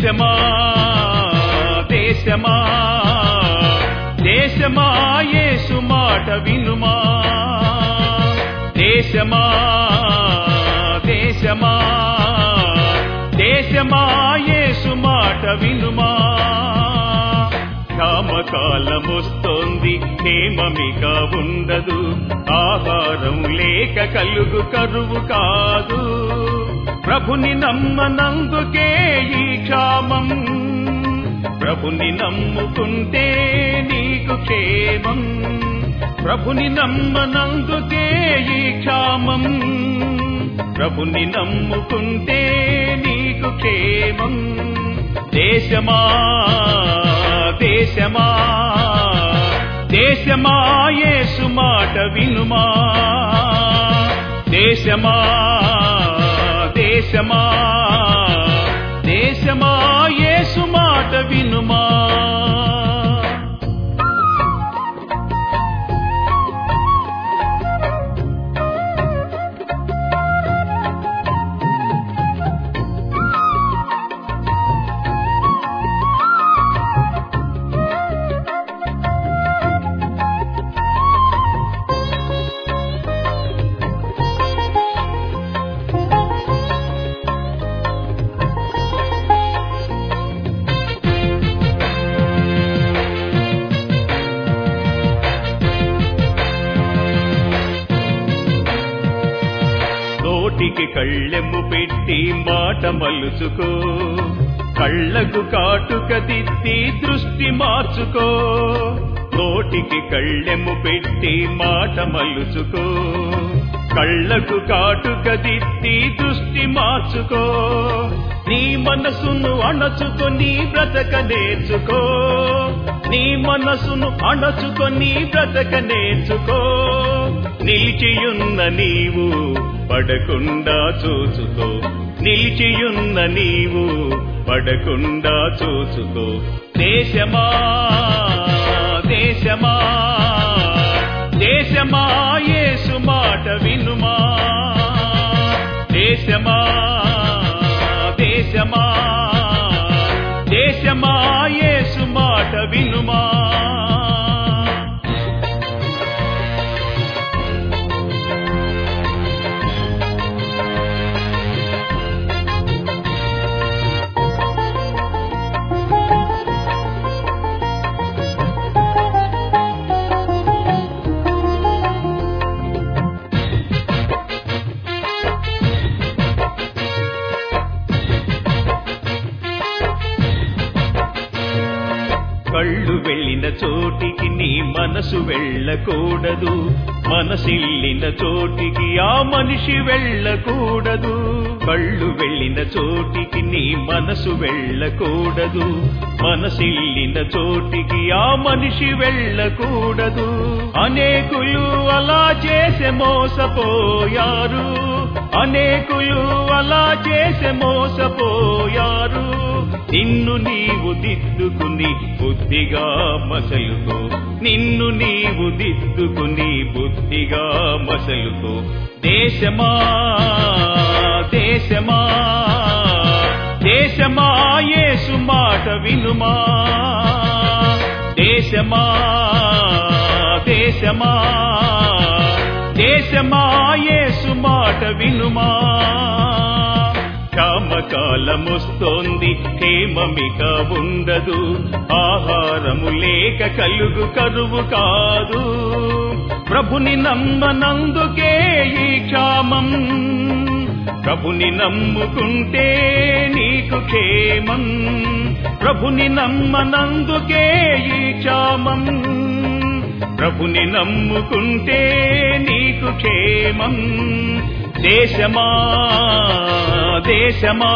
దేశమా దేశమా దేశమా యేసు మాట వినుమా దేశమా దేశమా దేశమా యేసు మాట వినుమా కామకాలమొస్తోంది హేమమిక ఉండదు ఆహారం లేక కలుగు కరువు కాదు ప్రభుని నమ్మనందుకే ఈ క్షామం ప్రభుని నమ్ముకుంటే నీకు క్షేమం ప్రభుని నమ్మనందుకే ఈ క్షామం ప్రభుని నమ్ముకుంటే నీకు క్షేమం దేశమా దేశమా దేశమా యేసు మాట వినుమా దేశమా దేశమా దేశమా యేసు మాట వినుమా నోటికి కళ్ళెమ్ము పెట్టి మాట మలుచుకో కళ్ళకు కాటుక దిద్ది దృష్టి మార్చుకో నోటికి కళ్ళెమ్ము పెట్టి మాట మలుచుకో కళ్ళకు కాటుక దిద్ది దృష్టి మార్చుకో నీ మనసును అణచుకొని బ్రతక నేర్చుకో నీ మనసును అణచుకొని బ్రతక నేర్చుకో నిలిచియున్న నీవు పడకుండా చూచుకో నిలిచియున్న నీవు పడకుండా చూచుకో దేశమా దేశమా దేశమా యేసు మాట వినుమా దేశమా దేశమా దేశమా యేసు మాట వినుమా కళ్ళు వెళ్ళిన చోటికి నీ మనసు వెళ్ళకూడదు మనసిల్లిన చోటికి ఆ మనిషి వెళ్ళకూడదు కళ్ళు వెళ్ళిన చోటికి నీ మనసు వెళ్ళకూడదు మనసిల్లిన చోటికి ఆ మనిషి వెళ్ళకూడదు అనేకులు అలా చేసే మోసపోయారు అనేకులు అలా చేసే మోసపోయారు నిన్ను నీవు దిద్దుకుని బుద్ధిగా మసలుకో నిన్ను నీవు దిద్దుకుని బుద్ధిగా మసలుకో దేశమా దేశమా దేశమా యేసు మాట వినుమా దేశమా దేశమా దేశమా యేసు మాట వినుమా కామకాలమొస్తోంది హేమమిక ఉండదు ఆహారము లేక కలుగు కరువు కాదు ప్రభుని నమ్మనందుకే ఈ క్షామం ప్రభుని నమ్ముకుంటే నీకు క్షేమం ప్రభుని నమ్మనందుకే ఈ క్షామం ప్రభుని నమ్ముకుంటే నీకు క్షేమం దేశమా దేశమా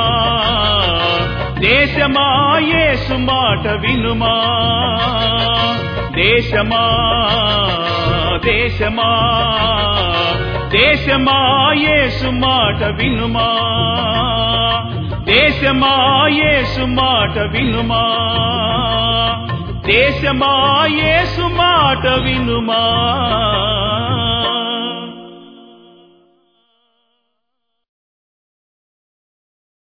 దేశమా యేసు మాట వినుమా దేశమా దేశమా దేశమా యేసు మాట వినుమా దేశమా యేసు మాట వినుమా దేశమా యేసు మాట వినుమా